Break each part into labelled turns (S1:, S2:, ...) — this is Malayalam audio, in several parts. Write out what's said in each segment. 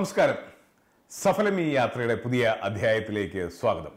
S1: നമസ്കാരം സഫലം ഈ യാത്രയുടെ പുതിയ അധ്യായത്തിലേക്ക് സ്വാഗതം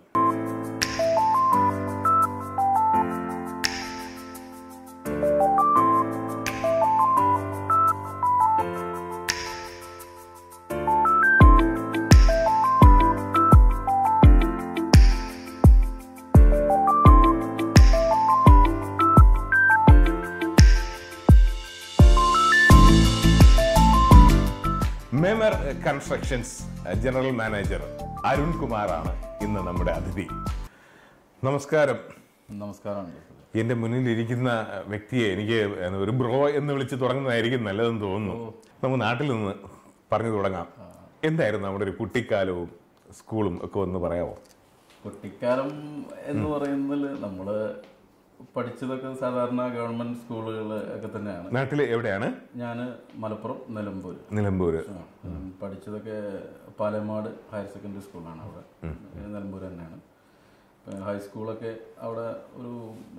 S1: Memar constructions general manager Arun കുമാറാണ് ഇന്ന് നമ്മുടെ അതിഥി നമസ്കാരം
S2: നമസ്കാരം
S1: എന്റെ മുന്നിൽ ഇരിക്കുന്ന വ്യക്തിയെ എനിക്ക് ഒരു ബ്രോ എന്ന് വിളിച്ച് തുടങ്ങുന്നതായിരിക്കും നല്ലതെന്ന് തോന്നുന്നു നമുക്ക് നാട്ടിൽ നിന്ന് പറഞ്ഞു തുടങ്ങാം എന്തായിരുന്നു നമ്മുടെ ഒരു കുട്ടിക്കാലവും സ്കൂളും ഒക്കെ ഒന്ന് പറയാമോ
S2: കുട്ടിക്കാലം എന്ന് പറയുന്നതിൽ നമ്മള് പഠിച്ചതൊക്കെ സാധാരണ ഗവൺമെന്റ് സ്കൂളുകൾ ഒക്കെ തന്നെയാണ്
S1: നാട്ടിൽ എവിടെയാണ്
S2: ഞാൻ മലപ്പുറം നിലമ്പൂർ
S1: നിലമ്പൂര്
S2: ഉം, പഠിച്ചതൊക്കെ പാലമാട് ഹയർ സെക്കൻഡറി സ്കൂളാണ് അവിടെ നിലമ്പൂർ തന്നെയാണ് പിന്നെ ഹൈസ്കൂളൊക്കെ അവിടെ ഒരു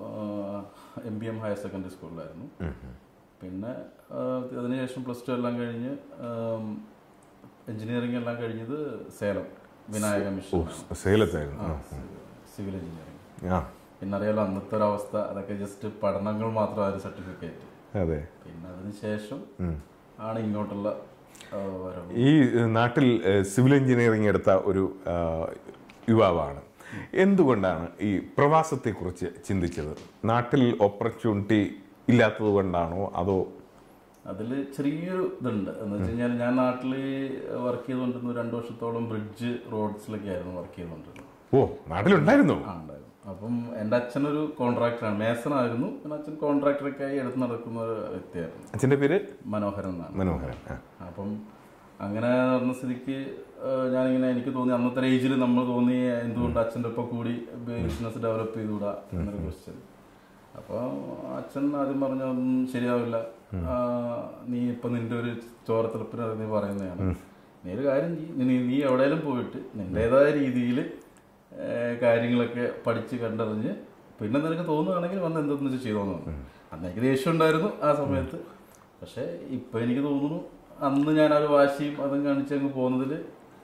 S2: M B M higher secondary സ്കൂളിലായിരുന്നു പിന്നെ ആ, അതിനുശേഷം പ്ലസ് ടു എല്ലാം കഴിഞ്ഞ് എഞ്ചിനീയറിംഗ് എല്ലാം കഴിഞ്ഞത് സേലം വിനായക മിഷൻ
S1: സേലത്തായിരുന്നു
S2: സിവിൽ എഞ്ചിനീയറിംഗ്
S1: ആ
S2: പിന്നെ അറിയാലോ അന്നത്തെ ഒരു അവസ്ഥ അതൊക്കെ ജസ്റ്റ് പഠനങ്ങൾ മാത്രമായിരുന്നു സർട്ടിഫിക്കറ്റ്
S1: അതെ
S2: പിന്നെ അതിനുശേഷം ആണ് ഇങ്ങോട്ടുള്ള ആ, വരവ്
S1: ഈ ഏഹ്, നാട്ടിൽ ഏഹ്, സിവിൽ എഞ്ചിനീയറിംഗ് എടുത്ത ഒരു ആ, യുവാവാണ് എന്തുകൊണ്ടാണ് ഈ പ്രവാസത്തെക്കുറിച്ച് ചിന്തിച്ചത് നാട്ടിൽ ഓപ്പർച്യൂണിറ്റി ഇല്ലാത്തത് കൊണ്ടാണോ അതോ
S2: അതിൽ ചെറിയൊരു ഇതുണ്ട് എന്ന് വെച്ച് കഴിഞ്ഞാൽ ഞാൻ നാട്ടിൽ വർക്ക് ചെയ്തുകൊണ്ടിരുന്ന രണ്ടു വർഷത്തോളം ബ്രിഡ്ജ് റോഡ്സിലൊക്കെ ആയിരുന്നു വർക്ക് ചെയ്തുകൊണ്ടിരുന്നത്
S1: ഓ നാട്ടിലുണ്ടായിരുന്നോ
S2: ആ ഉണ്ടായിരുന്നു അപ്പം എൻ്റെ അച്ഛനൊരു കോൺട്രാക്ടറാണ് മേസനായിരുന്നു പിന്നെ അച്ഛൻ കോൺട്രാക്ടറൊക്കെ ആയി എടുത്ത് നടക്കുന്ന ഒരു വ്യക്തിയായിരുന്നു
S1: അച്ഛൻ്റെ പേര്
S2: മനോഹരൻ എന്നാണ്
S1: മനോഹരൻ ആ.
S2: അപ്പം അങ്ങനെ നടന്ന സ്ഥിതിക്ക് ഏഹ്, ഞാനിങ്ങനെ എനിക്ക് തോന്നി അന്നത്തെ ഏജിൽ നമ്മൾ തോന്നി എന്തുകൊണ്ട് അച്ഛൻ്റെ ഒപ്പം കൂടി ബിസിനസ് ഡെവലപ്പ് ചെയ്തുകൂടാ എന്നൊരു ക്വസ്റ്റ്യൻ അപ്പോൾ അച്ഛൻ ആദ്യം പറഞ്ഞ ഒന്നും ശരിയാവില്ല ആ, നീ ഇപ്പൊ നിന്റെ ഒരു ചോരത്തിളപ്പിന് നീ പറയുന്നതാണ് നീ ഒരു കാര്യം ചെയ്യ്. നീ നീ എവിടെയെങ്കിലും പോയിട്ട് നിന്റേതായ രീതിയിൽ കാര്യങ്ങളൊക്കെ പഠിച്ച് കണ്ടറിഞ്ഞ് പിന്നെ നിനക്ക് തോന്നുകയാണെങ്കിൽ വന്ന് എന്തെന്ന് വെച്ചാൽ ചെയ്തോന്നു അന്ന് എനിക്ക് ദേഷ്യം ഉണ്ടായിരുന്നു ആ സമയത്ത് പക്ഷെ ഇപ്പൊ എനിക്ക് തോന്നുന്നു അന്ന് ഞാൻ ആ ഒരു വാശിയും അതും കാണിച്ച് അങ്ങ് പോകുന്നതിൽ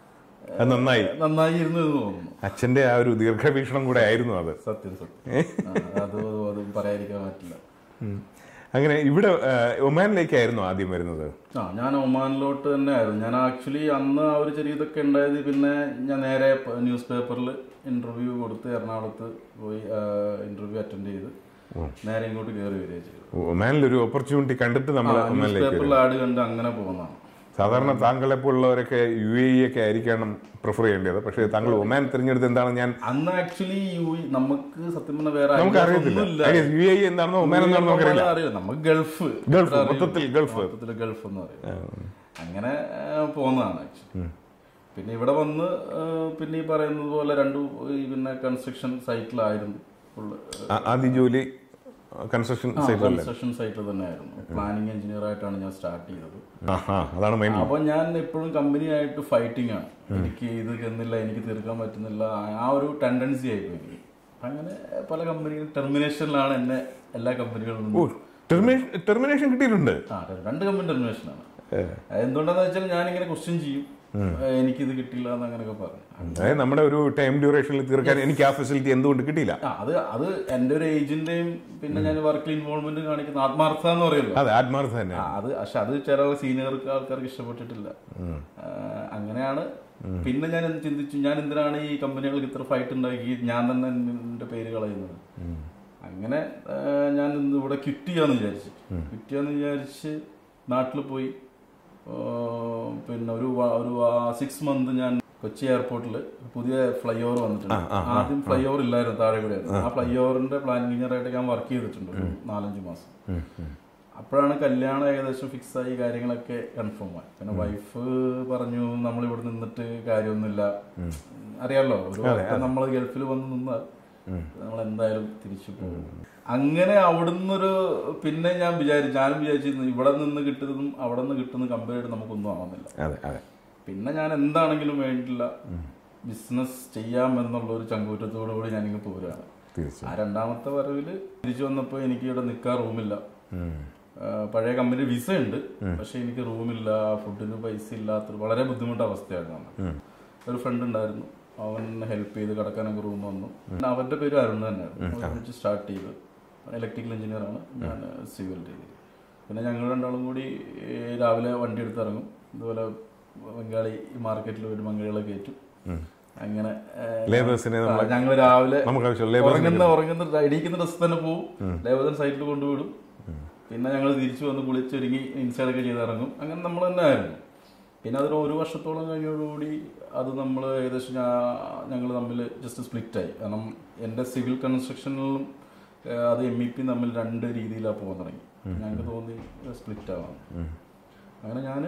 S1: അത് നന്നായി
S2: നന്നായി ഇരുന്നു എന്ന് തോന്നുന്നു
S1: അച്ഛൻ്റെ ആ ഒരു ദീർഘവീക്ഷണം കൂടെ ആയിരുന്നു അത്
S2: സത്യം സത്യം ആ, അത് അതും പറയാതിരിക്കാൻ പറ്റില്ല
S1: ഉം. അങ്ങനെ ഇവിടെ ആ, ഒമാനിലേക്കായിരുന്നു ആദ്യം വരുന്നത്
S2: ആ ഞാൻ ഒമാനിലോട്ട് തന്നെ ആയിരുന്നു ഞാൻ ആക്ച്വലി അന്ന് ആ ഒരു ചെറിയ ഇതൊക്കെ ഉണ്ടായത് പിന്നെ ഞാൻ നേരെ ന്യൂസ് പേപ്പറിൽ ഇന്റർവ്യൂ കൊടുത്ത് എറണാകുളത്ത് പോയി ഇന്റർവ്യൂ അറ്റൻഡ് ചെയ്ത് നേരെ ഇങ്ങോട്ട് കയറി വരിക ചെയ്തു
S1: ഒമാനിൽ ഒരു ഓപ്പർച്യൂണിറ്റി കണ്ടിട്ട് നമ്മൾ
S2: ന്യൂസ്
S1: ഒമാനിലേക്ക്
S2: പേപ്പറിൽ ആഡ് കണ്ട് അങ്ങനെ പോകുന്നതാണ്
S1: സാധാരണ താങ്കളെ പോലുള്ളവരൊക്കെ യു എ ഇ ഒക്കെ ആയിരിക്കണം പ്രിഫർ ചെയ്യേണ്ടത് പക്ഷേ താങ്കൾ ഒമാൻ തിരഞ്ഞെടുത്ത് എന്താണ് ഞാൻ
S2: അന്ന് ആക്ച്വലി യു നമുക്ക് സത്യം പറഞ്ഞ വേറെ
S1: നമുക്ക്
S2: ideas
S1: അറിയത്തില്ല
S2: ഒന്നുമില്ല.
S1: യു എ ഇ എന്താണെന്നോ ഒമാൻ എന്താണെന്നോ നമുക്ക് അറിയില്ല
S2: അറിയില്ല നമുക്ക് ഗൾഫ്
S1: ഗൾഫ്,
S2: ഇത്ര അറിയുള്ളൂ.
S1: മൊത്തത്തിൽ ഗൾഫ്.
S2: മൊത്തത്തിൽ ഗൾഫ് എന്ന് പറയും അങ്ങനെ ആ, പോകുന്നതാണ് ആക്ച്വലി പിന്നെ ഇവിടെ വന്ന് ആ, പിന്നെ ഈ പറയുന്നത് പോലെ രണ്ടു ഈ പിന്നെ കൺസ്ട്രക്ഷൻ സൈറ്റിലായിരുന്നു ഫുള്ള്
S1: ആ- ആദ്യ ജോലി കൺസ്ട്രക്ഷൻ സൈറ്റിലല്ലേ
S2: കൺസ്ട്രക്ഷൻ സൈറ്റിൽ തന്നെയായിരുന്നു പ്ലാനിങ് എഞ്ചിനീയർ ആയിട്ടാണ് ഞാൻ സ്റ്റാർട്ട് ചെയ്തത്
S1: ആഹാ അതാണ് മെയിൻ
S2: അപ്പൊ ഞാൻ എപ്പോഴും കമ്പനിയായിട്ട് ഫൈറ്റിംഗ് ആണ് എനിക്ക് ഇത് ചെന്നില്ല എനിക്ക് തീർക്കാൻ പറ്റുന്നില്ല ആ ഒരു ടെൻഡൻസി ആയിപ്പോയി എനിക്ക്. അങ്ങനെ പല കമ്പനികളും ടെർമിനേഷനിലാണ് എന്നെ എല്ലാ കമ്പനികളിൽ നിന്നും
S1: ടെർമിനേഷൻ ടെർമിനേഷൻ കിട്ടിയിട്ടുണ്ട്
S2: ആ രണ്ട് കമ്പനി ടെർമിനേഷൻ ആണ് എന്തുകൊണ്ടാന്ന് വെച്ചാൽ ഞാൻ ഇങ്ങനെ ക്വസ്റ്റ്യൻ ചെയ്യും എനിക്കിത് കിട്ടില്ല എന്ന് അങ്ങനെയൊക്കെ പറഞ്ഞു
S1: അതായത് നമ്മുടെ ഒരു ടൈം ഡ്യൂറേഷനിൽ തീർക്കാൻ എനിക്ക് ആ ഫെസിലിറ്റി എന്തുകൊണ്ട് കിട്ടിയില്ല
S2: ആ അത് അത് എന്റെ ഒരു ഏജന്റെയും പിന്നെ ഞാൻ വർക്കിൽ ഇൻവോൾവ്മെന്റ് കാണിക്കുന്ന ആത്മാർത്ഥ എന്ന് പറയുമല്ലോ
S1: അതെ ആത്മാർത്ഥ തന്നെ
S2: ആ, അത് പക്ഷെ അത് ചില സീനിയർക്ക് ആൾക്കാർക്ക് ഇഷ്ടപ്പെട്ടിട്ടില്ല ആ, അങ്ങനെയാണ് പിന്നെ ഞാൻ എന്ത് ചിന്തിച്ചു ഞാൻ എന്തിനാണ് ഈ കമ്പനികൾക്ക് ഇത്ര ഫൈറ്റ് ഉണ്ടാക്കി ഞാൻ തന്നെ എന്റെ പേര് കളയുന്നത് അങ്ങനെ ആ, ഞാൻ ഇന്ന് ഇവിടെ ക്വിറ്റ് ചെയ്യാന്ന് വിചാരിച്ചു ക്വിറ്റ് ചെയ്യാന്ന് വിചാരിച്ച് നാട്ടിൽ പോയി ആ, പിന്നെ ഒരു വ- ഒരു സിക്സ് മന്ത് ഞാൻ കൊച്ചി എയർപോർട്ടിൽ പുതിയ ഫ്ലൈ ഓവർ വന്നിട്ടുണ്ട് ആദ്യം ഫ്ലൈ ഓവർ ഇല്ലായിരുന്നു താഴെ കൂടെ ആ ഫ്ലൈ ഓവറിന്റെ പ്ലാനിംഗ് എഞ്ചിനീയറായിട്ട് ഞാൻ വർക്ക് ചെയ്തിട്ടുണ്ട് ഒരു നാലഞ്ച് മാസം അപ്പോഴാണ് കല്യാണം ഏകദേശം ഫിക്സ് ആയി കാര്യങ്ങളൊക്കെ കൺഫേം ആയി പിന്നെ വൈഫ് പറഞ്ഞു നമ്മൾ ഇവിടെ നിന്നിട്ട് കാര്യമൊന്നുമില്ല അറിയാലോ ഒരു നമ്മൾ ഗൾഫിൽ വന്ന് നിന്നാൽ നമ്മൾ എന്തായാലും തിരിച്ചു പോകും അങ്ങനെ അവിടുന്നൊരു പിന്നെ ഞാൻ വിചാരിച്ചു ഞാനും വിചാരിച്ചിരുന്നു ഇവിടെ നിന്ന് കിട്ടുന്നതും അവിടെ നിന്ന് കിട്ടുന്ന കമ്പയർ ചെയ്ത് നമുക്കൊന്നും ആവുന്നില്ല
S1: അതെ അതെ
S2: പിന്നെ ഞാൻ എന്താണെങ്കിലും വേണ്ടില്ല ബിസിനസ് ചെയ്യാം എന്നുള്ള ഒരു ചങ്കൂറ്റത്തോടു കൂടി ഞാനിങ്ങ് പോരുകയാണ്
S1: തീർച്ചയായും
S2: ആ രണ്ടാമത്തെ വരവില് തിരിച്ചു വന്നപ്പോൾ എനിക്ക് ഇവിടെ നിൽക്കാൻ റൂമില്ല ആ, പഴയ കമ്പനി വിസ ഉണ്ട് പക്ഷെ എനിക്ക് റൂമില്ല ഫുഡിന് പൈസ ഇല്ലാത്തൊരു വളരെ ബുദ്ധിമുട്ട് അവസ്ഥയായിരുന്നു അന്ന്. ഒരു ഫ്രണ്ട് ഉണ്ടായിരുന്നു അവൻ ഹെൽപ്പ് ചെയ്ത് കിടക്കാനൊക്കെ റൂം വന്നു പിന്നെ അവന്റെ പേര് അരുൺ തന്നെയായിരുന്നു ഒരുമിച്ച് സ്റ്റാർട്ട് ചെയ്ത് ഇലക്ട്രിക്കൽ എഞ്ചിനീയർ ആണ് ഞാൻ സിവിൽ രീതി പിന്നെ ഞങ്ങൾ രണ്ടാളും കൂടി ഏ, രാവിലെ വണ്ടി എടുത്ത് ഇറങ്ങും ഇതുപോലെ ബംഗാളി മാർക്കറ്റിൽ പോയിട്ട് ബംഗാളികളെ കയറ്റും അങ്ങനെ
S1: ലേബേഴ്സിനെ നമ്മൾ
S2: ഞങ്ങൾ രാവിലെ
S1: നമുക്ക് ആവശ്യമുള്ള ലേബേഴ്സ്
S2: ഉറങ്ങുന്ന ഉറങ്ങുന്ന ഇടിക്കുന്ന ഡ്രസ് തന്നെ പോവും ദേവതൻ സൈറ്റിൽ കൊണ്ടുവിടും പിന്നെ ഞങ്ങൾ തിരിച്ചു വന്ന് കുളിച്ചൊരുങ്ങി ഇൻസൈഡ് ഒക്കെ ചെയ്ത് ഇറങ്ങും അങ്ങനെ നമ്മൾ തന്നെ ആയിരുന്നു പിന്നെ അതിന് ഒരു വർഷത്തോളം കഴിഞ്ഞോടുകൂടി അത് നമ്മൾ ഏകദേശം ഞങ്ങൾ തമ്മിൽ ജസ്റ്റ് സ്പ്ലിറ്റ് ആയി കാരണം എൻ്റെ സിവിൽ കൺസ്ട്രക്ഷനിലും ഏഹ്, അത് എം ഇ പി തമ്മിൽ രണ്ട് രീതിയിലാണ് പോകാൻ തുടങ്ങി ഞങ്ങൾക്ക് തോന്നി സ്പ്ലിറ്റ് ആവാം അങ്ങനെ ഞാൻ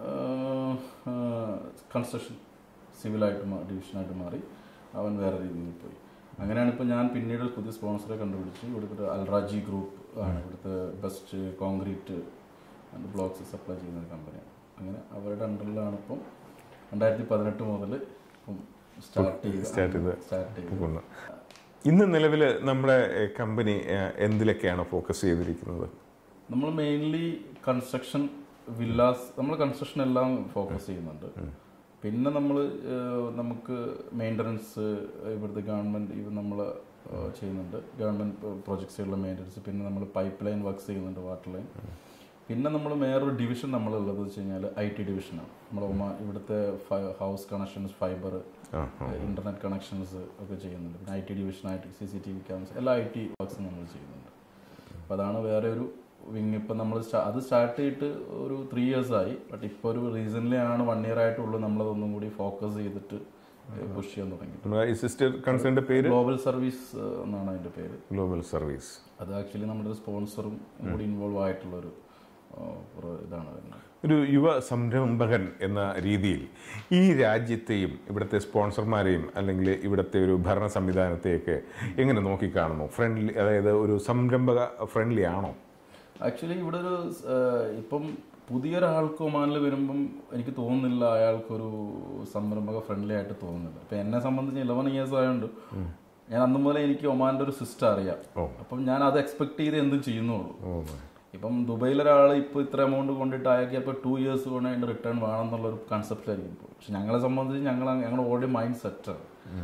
S2: കൺസ്ട്രക്ഷൻ സിവിലായിട്ട് മാ ഡിവിഷനായിട്ട് മാറി അവൻ വേറെ രീതിയിൽ പോയി അങ്ങനെയാണ് ഇപ്പോൾ ഞാൻ പിന്നീട് പുതിയ സ്പോൺസറെ കണ്ടുപിടിച്ച് ഇവിടുത്തെ അൽറാജി ഗ്രൂപ്പ് ആണ് ഇവിടുത്തെ best concrete and blocks supply ചെയ്യുന്ന ഒരു കമ്പനിയാണ് അങ്ങനെ അവരുടെ അണ്ടറിലാണ് ഇപ്പം രണ്ടായിരത്തി പതിനെട്ട് മുതൽ ഇപ്പം സ്റ്റാർട്ട് ചെയ്ത്
S1: Start ചെയ്ത്
S2: സ്റ്റാർട്ട് ചെയ്ത്
S1: പോകുന്നു ഇന്ന് നിലവിൽ നമ്മുടെ കമ്പനി എന്തിലൊക്കെയാണ് ഫോക്കസ് ചെയ്തിരിക്കുന്നത്
S2: നമ്മൾ മെയിൻലി കൺസ്ട്രക്ഷൻ വില്ലാസ് നമ്മൾ കൺസ്ട്രക്ഷൻ എല്ലാം ഫോക്കസ് ചെയ്യുന്നുണ്ട് പിന്നെ നമ്മൾ നമുക്ക് മെയിൻ്റനൻസ് ഇവിടുത്തെ ഗവൺമെൻറ് ഇവ നമ്മൾ ചെയ്യുന്നുണ്ട് ഗവൺമെൻറ് പ്രോജക്ട്സുകളുടെ മെയിൻ്റനൻസ് പിന്നെ നമ്മൾ പൈപ്പ് ലൈൻ വർക്ക്സ് ചെയ്യുന്നുണ്ട് വാട്ടർ ലൈൻ പിന്നെ നമ്മൾ വേറൊരു ഡിവിഷൻ നമ്മളുള്ളത് വെച്ച് കഴിഞ്ഞാൽ ഐ ടി ഡിവിഷനാണ് നമ്മൾ ഒമാ- ഇവിടുത്തെ ഹൗസ് കണക്ഷൻസ് ഫൈബർ
S1: ആ
S2: ഇന്റർനെറ്റ് കണക്ഷൻസ് ഒക്കെ ചെയ്യുന്നുണ്ട് പിന്നെ ഐ ടി ഡിവിഷനായിട്ട് C C T V cameras എല്ലാ ഐ ടി വർക്ക്സും നമ്മൾ ചെയ്യുന്നുണ്ട് അപ്പോൾ അതാണ് വേറെ ഒരു വിങ് ഇപ്പം നമ്മൾ അത് സ്റ്റാർട്ട് ചെയ്തിട്ട് ഒരു ത്രീ ഇയേഴ്സ് ആയി ബട്ട് ഇപ്പോൾ ഒരു റീസൺലി ആണ് വൺ ഇയർ ആയിട്ടുള്ളൂ നമ്മളതൊന്നും കൂടി ഫോക്കസ് ചെയ്തിട്ട് പുഷ് ചെയ്യാൻ തുടങ്ങി
S1: നമ്മുടെ ഈ സിസ്റ്റർ കൺസേണിന്റെ പേര്
S2: ഗ്ലോബൽ സർവീസ് എന്നാണ് അതിൻ്റെ പേര്
S1: ഗ്ലോബൽ സർവീസ്
S2: അത് ആക്ച്വലി നമ്മുടെ സ്പോൺസറും കൂടി ഇൻവോൾവ് ആയിട്ടുള്ളൊരു ആ, ഒരു ഇതാണ് വരുന്നത്
S1: ഒരു യുവ സംരംഭകൻ എന്ന രീതിയിൽ ഈ രാജ്യത്തെയും ഇവിടുത്തെ സ്പോൺസർമാരെയും അല്ലെങ്കിൽ ഇവിടുത്തെ ഒരു ഭരണ സംവിധാനത്തെയൊക്കെ എങ്ങനെ നോക്കിക്കാണുന്നു ഫ്രണ്ട്ലി അതായത് ഒരു സംരംഭക ഫ്രണ്ട്ലി ആണോ
S2: ആക്ച്വലി ഇവിടെ ഒരു ഏഹ്, ഇപ്പം പുതിയൊരാൾക്ക് ഒമാനിൽ വരുമ്പം എനിക്ക് തോന്നുന്നില്ല അയാൾക്കൊരു സംരംഭക ഫ്രണ്ട്ലി ആയിട്ട് തോന്നുന്നില്ല ഇപ്പം എന്നെ സംബന്ധിച്ച് ഇലവൻ ഇയേഴ്സ് ആയതുകൊണ്ട് ഞാൻ അന്ന് മുതലേ എനിക്ക് ഒമാൻ്റെ ഒരു സിസ്റ്റം അറിയാം
S1: ഓ.
S2: അപ്പം ഞാൻ അത് എക്സ്പെക്ട് ചെയ്ത് എന്തും ചെയ്യുന്നുള്ളൂ
S1: ഓ
S2: ഇപ്പം ദുബൈയിലൊരാൾ ഇപ്പോൾ ഇത്ര എമൗണ്ട് കൊണ്ടിട്ട് അയാൾക്ക് അപ്പോൾ ടു ഇയേഴ്സ് കൊണ്ട് അതിൻ്റെ റിട്ടേൺ വേണം എന്നുള്ളൊരു കൺസെപ്റ്റ് ആയിരിക്കും ഇപ്പോൾ പക്ഷെ ഞങ്ങളെ സംബന്ധിച്ച് ഞങ്ങൾ ഞങ്ങളുടെ ഓൾറെഡി മൈൻഡ് സെറ്റാണ്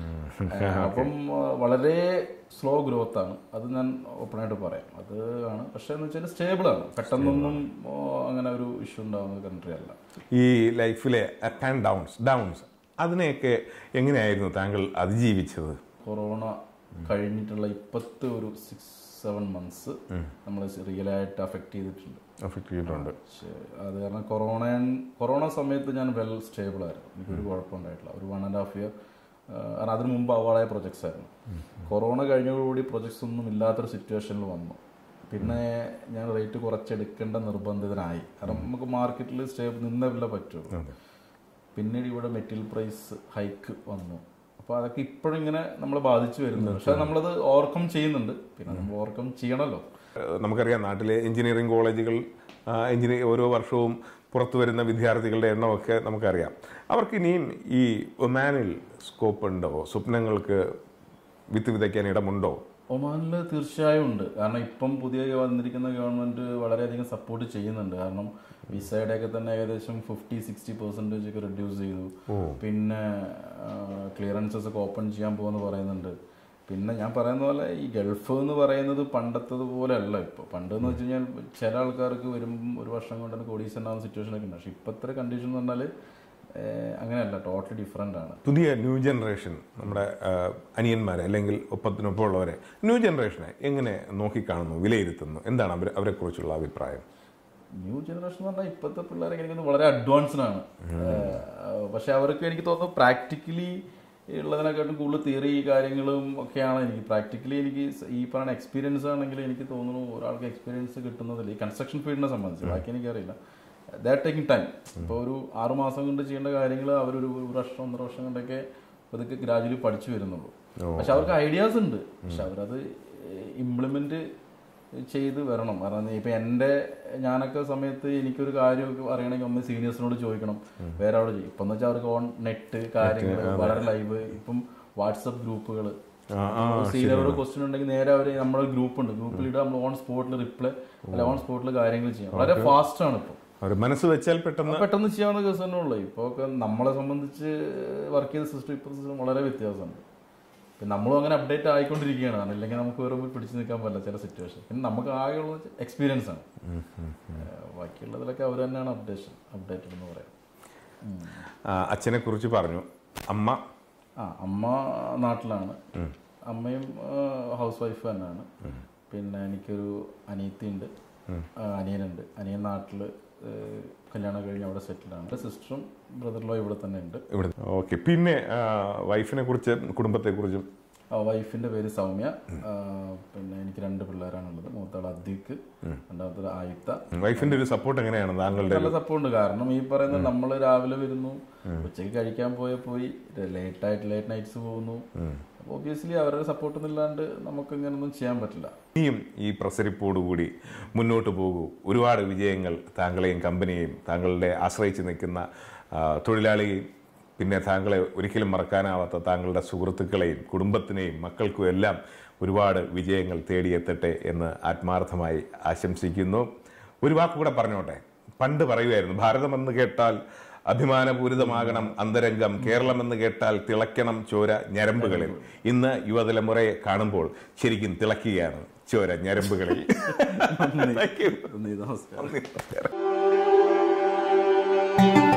S2: അപ്പം ആ, വളരെ സ്ലോ ഗ്രോത്ത് ആണ് അത് ഞാൻ ഓപ്പണായിട്ട് പറയാം അത് ആണ് പക്ഷെ എന്ന് വെച്ചാൽ സ്റ്റേബിൾ ആണ് പെട്ടെന്നൊന്നും ആ, അങ്ങനെ ഒരു ഇഷ്യൂ ഉണ്ടാകുന്ന കൺട്രി അല്ല
S1: ഈ ലൈഫിലെ അപ്പ് ആൻഡ് ഡൗൺസ് ഡൗൺസ് അതിനെയൊക്കെ എങ്ങനെയായിരുന്നു താങ്കൾ അതിജീവിച്ചത്
S2: കൊറോണ കഴിഞ്ഞിട്ടുള്ള ഇപ്പോഴത്തെ ഒരു സിക്സ് സെവൻ മന്ത്സ് നമ്മൾ റിയലായിട്ട് അഫക്റ്റ് ചെയ്തിട്ടുണ്ട്
S1: അഫക്റ്റ് ചെയ്തിട്ടുണ്ട്
S2: പക്ഷേ അത് കാരണം കൊറോണ കൊറോണ സമയത്ത് ഞാൻ വെൽ സ്റ്റേബിൾ ആയിരുന്നു എനിക്കൊരു കുഴപ്പമുണ്ടായിട്ടില്ല ഒരു വൺ ആൻഡ് ഹാഫ് ഇയർ കാരണം അതിന് മുമ്പ് അവാർഡായ പ്രൊജക്ട്സ് ആയിരുന്നു കൊറോണ കഴിഞ്ഞതോടുകൂടി പ്രൊജക്ട്സ് ഒന്നും ഇല്ലാത്തൊരു സിറ്റുവേഷനിൽ വന്നു പിന്നെ ഞാൻ റേറ്റ് കുറച്ചെടുക്കേണ്ട നിർബന്ധിതനായി കാരണം നമുക്ക് മാർക്കറ്റിൽ സ്റ്റേബിൾ നിന്നല്ല പറ്റുള്ളൂ പിന്നീട് ഇവിടെ മെറ്റീരിയൽ പ്രൈസ് ഹൈക്ക് വന്നു അപ്പോൾ അതൊക്കെ ഇപ്പോഴും ഇങ്ങനെ നമ്മളെ ബാധിച്ചു വരുന്നുണ്ട് പക്ഷെ നമ്മളത് ഓവർകം ചെയ്യുന്നുണ്ട് പിന്നെ നമ്മൾ ഓവർകം ചെയ്യണമല്ലോ
S1: ഏഹ് നമുക്കറിയാം നാട്ടിലെ എഞ്ചിനീയറിംഗ് കോളേജുകൾ എഞ്ചിനീയർ ഓരോ വർഷവും പുറത്തു വരുന്ന വിദ്യാർത്ഥികളുടെ എണ്ണമൊക്കെ നമുക്കറിയാം അവർക്ക് ഇനിയും ഈ ഒമാനിൽ സ്കോപ്പ് ഉണ്ടോ സ്വപ്നങ്ങൾക്ക് വിത്ത് വിതയ്ക്കാൻ ഇടമുണ്ടോ
S2: ഒമാനിൽ തീർച്ചയായും ഉണ്ട് കാരണം ഇപ്പം പുതിയ വന്നിരിക്കുന്ന ഗവൺമെന്റ് വളരെയധികം സപ്പോർട്ട് ചെയ്യുന്നുണ്ട് കാരണം വിസയുടെ ഒക്കെ തന്നെ ഏകദേശം ഫിഫ്റ്റി സിക്സ്റ്റി പെർസെൻറ്റേജ് ഒക്കെ റെഡ്യൂസ് ചെയ്തു പിന്നെ ക്ലിയറൻസസ് ഒക്കെ ഓപ്പൺ ചെയ്യാൻ പോകുമെന്ന് പറയുന്നുണ്ട് പിന്നെ ഞാൻ പറയുന്ന പോലെ ഈ ഗൾഫ് എന്ന് പറയുന്നത് പണ്ടത്തത് പോലെ അല്ല ഇപ്പോൾ പണ്ട് എന്ന് വെച്ച് കഴിഞ്ഞാൽ ചില ആൾക്കാർക്ക് വരുമ്പം ഒരു വർഷം കൊണ്ട് തന്നെ കോടീസ് ഉണ്ടാകുന്ന സിറ്റുവേഷൻ ഒക്കെ ഉണ്ട് പക്ഷേ ഇപ്പോഴത്തെ കണ്ടീഷൻ എന്ന് പറഞ്ഞാൽ ഏഹ്, അങ്ങനെയല്ല ടോട്ടലി ഡിഫറെൻ്റ് ആണ്
S1: പുതിയ ന്യൂ ജനറേഷൻ നമ്മുടെ ആഹ്, അനിയന്മാരെ അല്ലെങ്കിൽ ഒപ്പത്തിനൊപ്പം ഉള്ളവരെ ന്യൂ ജനറേഷനെ എങ്ങനെ നോക്കിക്കാണുന്നു വിലയിരുത്തുന്നു എന്താണ് അവർ അവരെക്കുറിച്ചുള്ള അഭിപ്രായം
S2: ന്യൂ ജനറേഷൻ എന്ന് പറഞ്ഞാൽ ഇപ്പോഴത്തെ പിള്ളേരൊക്കെ എനിക്ക് തോന്നുന്നു വളരെ അഡ്വാൻസ്ഡ് ആണ് ഏഹ് പക്ഷെ അവർക്ക് എനിക്ക് തോന്നുന്നു പ്രാക്ടിക്കലി ഉള്ളതിനെക്കാട്ടും കൂടുതൽ തിയറി കാര്യങ്ങളും ഒക്കെയാണ് എനിക്ക് പ്രാക്ടിക്കലി എനിക്ക് സ- ഈ പറയുന്ന എക്സ്പീരിയൻസ് ആണെങ്കിൽ എനിക്ക് തോന്നുന്നു ഒരാൾക്ക് എക്സ്പീരിയൻസ് കിട്ടുന്നതിൽ ഈ കൺസ്ട്രക്ഷൻ ഫീൽഡിനെ സംബന്ധിച്ച് ബാക്കി എനിക്കറിയില്ല ദാറ്റ് ടേക്കിംഗ് ടൈം ഇപ്പോൾ ഒരു ആറ് മാസം കൊണ്ട് ചെയ്യേണ്ട കാര്യങ്ങൾ അവരൊരു ഒരു വർഷം ഒന്നര വർഷം കൊണ്ടൊക്കെ പതുക്കെ ഗ്രാജുവലി പഠിച്ചു വരുന്നുള്ളൂ പക്ഷെ അവർക്ക് ഐഡിയാസ് ഉണ്ട് പക്ഷെ അവരത് ഇംപ്ലിമെന്റ് ചെയ്ത് വരണം കാരണം ഇപ്പൊ എന്റെ ഞാനൊക്കെ സമയത്ത് എനിക്കൊരു കാര്യം അറിയണമെങ്കിൽ ഒന്ന് സീനിയേഴ്സിനോട് ചോദിക്കണം വേറെ അവിടെ ചെയ്യും ഇപ്പം വെച്ചാൽ അവർക്ക് ഓൺ നെറ്റ് കാര്യങ്ങൾ വളരെ ലൈവ് ഇപ്പം വാട്സപ്പ് ഗ്രൂപ്പുകൾ
S1: ആ ആ
S2: സീനിയറോട് ക്വസ്റ്റ്യൻ ഉണ്ടെങ്കിൽ നേരെ അവർ നമ്മുടെ ഗ്രൂപ്പ് ഉണ്ട് ഗ്രൂപ്പിൽ ഇടുക നമ്മൾ ഓൺ സ്പോട്ടിൽ റിപ്ലൈ അല്ല ഓൺ സ്പോട്ടിൽ കാര്യങ്ങൾ ചെയ്യാം വളരെ ഫാസ്റ്റ് ആണ് ഇപ്പോൾ
S1: അവർ മനസ്സ് വെച്ചാൽ പെട്ടെന്ന്
S2: പെട്ടെന്ന് ചെയ്യാവുന്ന കേസ് തന്നെ ഉള്ളൂ ഇപ്പോൾ ഒക്കെ നമ്മളെ സംബന്ധിച്ച് വർക്ക് ചെയ്ത സിസ്റ്റം ഇപ്പോഴത്തെ സിസ്റ്റം വളരെ വ്യത്യാസമുണ്ട് പിന്നെ നമ്മളും അങ്ങനെ അപ്ഡേറ്റ് ആയിക്കൊണ്ടിരിക്കുകയാണ് കാരണം ഇല്ലെങ്കിൽ നമുക്ക് വേറെ പോയി പിടിച്ചു നിൽക്കാൻ പറ്റില്ല ചില സിറ്റുവേഷൻ പിന്നെ നമുക്ക് ആകെയുള്ള എക്സ്പീരിയൻസ് ആണ് ഏഹ് ബാക്കിയുള്ളതിലൊക്കെ അവർ തന്നെയാണ് അപ്ഡേഷൻ അപ്ഡേറ്റഡ് എന്ന് പറയാം
S1: അച്ഛനെ കുറിച്ച് പറഞ്ഞു അമ്മ
S2: ആ അമ്മ നാട്ടിലാണ് അമ്മയും ഹൗസ് വൈഫ് തന്നെയാണ് പിന്നെ എനിക്കൊരു അനിയത്തി ഉണ്ട് അനിയനുണ്ട് അനിയൻ നാട്ടിൽ കല്യാണം കഴിഞ്ഞ് അവിടെ സെറ്റിലാണ് സിസ്റ്ററും ബ്രദറിലോ ഇവിടെ തന്നെ ഉണ്ട്
S1: ഇവിടെ ഓക്കെ പിന്നെ വൈഫിനെ കുറിച്ച് കുടുംബത്തെ കുറിച്ചും
S2: വൈഫിന്റെ പേര് സൗമ്യ ആ, പിന്നെ എനിക്ക് രണ്ട് പിള്ളേരാണുള്ളത് മൂത്താൾ അദ്ദീഖ് രണ്ടാമത്തെ ആയുക്ത
S1: വൈഫിന്റെ ഒരു സപ്പോർട്ട് എങ്ങനെയാണ് താങ്കളുടെ
S2: നല്ല സപ്പോർട്ട് കാരണം ഈ പറയുന്ന നമ്മൾ രാവിലെ വരുന്നു ഉച്ചയ്ക്ക് കഴിക്കാൻ പോയ പോയി ലേറ്റ് ആയിട്ട് ലേറ്റ് നൈറ്റ്സ് പോകുന്നു ഒബിയസ്ലി അവരുടെ സപ്പോർട്ടൊന്നും ഇല്ലാണ്ട് നമുക്ക് ഇങ്ങനൊന്നും ചെയ്യാൻ പറ്റില്ല
S1: ഇനിയും ഈ പ്രസരിപ്പോടുകൂടി മുന്നോട്ട് പോകൂ ഒരുപാട് വിജയങ്ങൾ താങ്കളെയും കമ്പനിയെയും താങ്കളുടെ ആശ്രയിച്ച് നിൽക്കുന്ന ആ, തൊഴിലാളിയെയും പിന്നെ താങ്കളെ ഒരിക്കലും മറക്കാനാവാത്ത താങ്കളുടെ സുഹൃത്തുക്കളെയും കുടുംബത്തിനെയും മക്കൾക്കും എല്ലാം ഒരുപാട് വിജയങ്ങൾ തേടിയെത്തട്ടെ എന്ന് ആത്മാർത്ഥമായി ആശംസിക്കുന്നു ഒരു വാക്കുകൂടെ പറഞ്ഞോട്ടെ പണ്ട് പറയുമായിരുന്നു ഭാരതമെന്ന് കേട്ടാൽ അഭിമാനപൂരിതമാകണം അന്തരംഗം കേരളമെന്ന് കേട്ടാൽ തിളയ്ക്കണം ചോര ഞരമ്പുകളിൽ ഇന്ന് യുവതലമുറയെ കാണുമ്പോൾ ശരിക്കും തിളക്കുകയാണ് ചോര ഞരമ്പുകളിൽ Thank you.
S2: നന്ദി നമസ്കാരം
S1: നമസ്കാരം